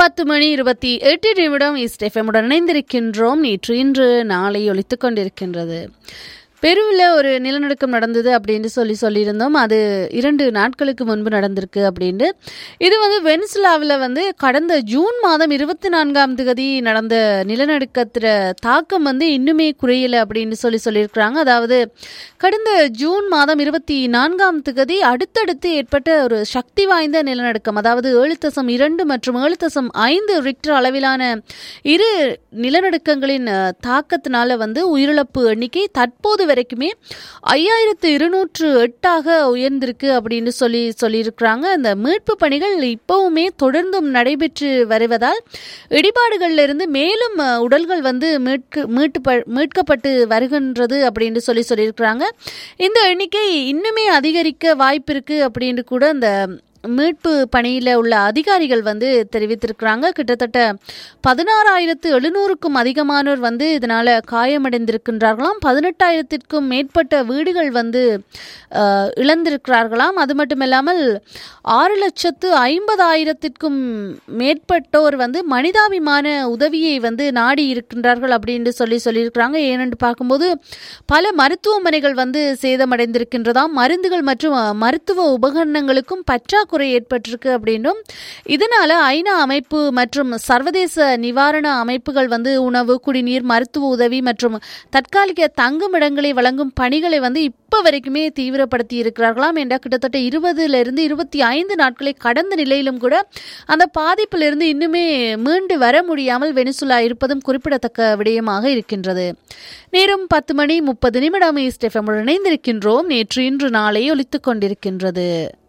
பத்து மணி இருபத்தி எட்டு நிமிடம் ஈஸ்ட் எஃப்எம்முடன் இணைந்திருக்கின்றோம் நேற்று இன்று நாளை ஒலித்துக் கொண்டிருக்கின்றது பெருவில் ஒரு நிலநடுக்கம் நடந்தது அப்படின்னு சொல்லி சொல்லியிருந்தோம் அது இரண்டு நாட்களுக்கு முன்பு நடந்திருக்கு அப்படின்னு இது வந்து வெனிசுலாவில் வந்து கடந்த ஜூன் மாதம் இருபத்தி நான்காம் தேதி நடந்த நிலநடுக்கத்தில் தாக்கம் வந்து இன்னுமே குறையலை அப்படின்னு சொல்லி சொல்லியிருக்கிறாங்க அதாவது கடந்த ஜூன் மாதம் இருபத்தி நான்காம் தேதி அடுத்தடுத்து ஏற்பட்ட ஒரு சக்தி வாய்ந்த நிலநடுக்கம் அதாவது ஏழு தசம் இரண்டு மற்றும் ஏழு தசம் ஐந்து ரிக்டர் அளவிலான இரு நிலநடுக்கங்களின் அஹ், தாக்கத்தினால வந்து உயிரிழப்பு எண்ணிக்கை தற்போது வரைக்குமே ஐயாயிரத்து இருநூற்று எட்டாக உயர்ந்திருக்கு அப்படின்னு சொல்லி சொல்லியிருக்கிறாங்க அந்த மீட்பு பணிகள் இப்பவுமே தொடர்ந்தும் நடைபெற்று வருவதால் இடிபாடுகள்ல இருந்து மேலும் அஹ், உடல்கள் வந்து மீட்கு மீட்டு ப- மீட்கப்பட்டு வருகின்றது அப்படின்னு சொல்லி சொல்லியிருக்கிறாங்க இந்த எண்ணிக்கை இன்னுமே அதிகரிக்க வாய்ப்பு இருக்கு அப்படின்னு கூட அந்த மீட்பு பணியில் உள்ள அதிகாரிகள் வந்து தெரிவித்திருக்கிறாங்க கிட்டத்தட்ட பதினாறாயிரத்து எழுநூறுக்கும் அதிகமானோர் வந்து இதனால் காயமடைந்திருக்கின்றார்களாம் பதினெட்டாயிரத்திற்கும் மேற்பட்ட வீடுகள் வந்து அஹ், இழந்திருக்கிறார்களாம் அது மட்டுமில்லாமல் ஆறு லட்சத்து ஐம்பதாயிரத்திற்கும் மேற்பட்டோர் வந்து மனிதாபிமான உதவியை வந்து நாடி இருக்கின்றார்கள் அப்படின்னு சொல்லி சொல்லியிருக்கிறாங்க ஏனென்று பார்க்கும்போது பல மருத்துவமனைகள் வந்து சேதமடைந்திருக்கின்றதாம் மருந்துகள் மற்றும் அஹ், மருத்துவ உபகரணங்களுக்கும் பற்றாக்குறை ஏற்பட்டிருக்கு அப்படின்னும் இதனால ஐநா அமைப்பு மற்றும் சர்வதேச நிவாரண அமைப்புகள் வந்து உணவு குடிநீர் மருத்துவ உதவி மற்றும் தற்காலிக தங்குமிடங்களை வழங்கும் பணிகளை வந்து இப்ப வரைக்குமே தீவிரப்படுத்தி இருக்கிறார்களாம் என்ற கிட்டத்தட்ட இருபதுல இருந்து இருபத்தி ஐந்து நாட்களை கடந்த நிலையிலும் கூட அந்த பாதிப்பிலிருந்து இன்னுமே மீண்டு வர முடியாமல் வெனிசுலா இருப்பதும் குறிப்பிடத்தக்க விடயமாக இருக்கின்றது நேரம் பத்து மணி முப்பது நிமிடம் ஈஸ்ட் எஃப்எம் இணைந்திருக்கின்றோம் நேற்று இன்று நாளை ஒலித்துக் கொண்டிருக்கின்றது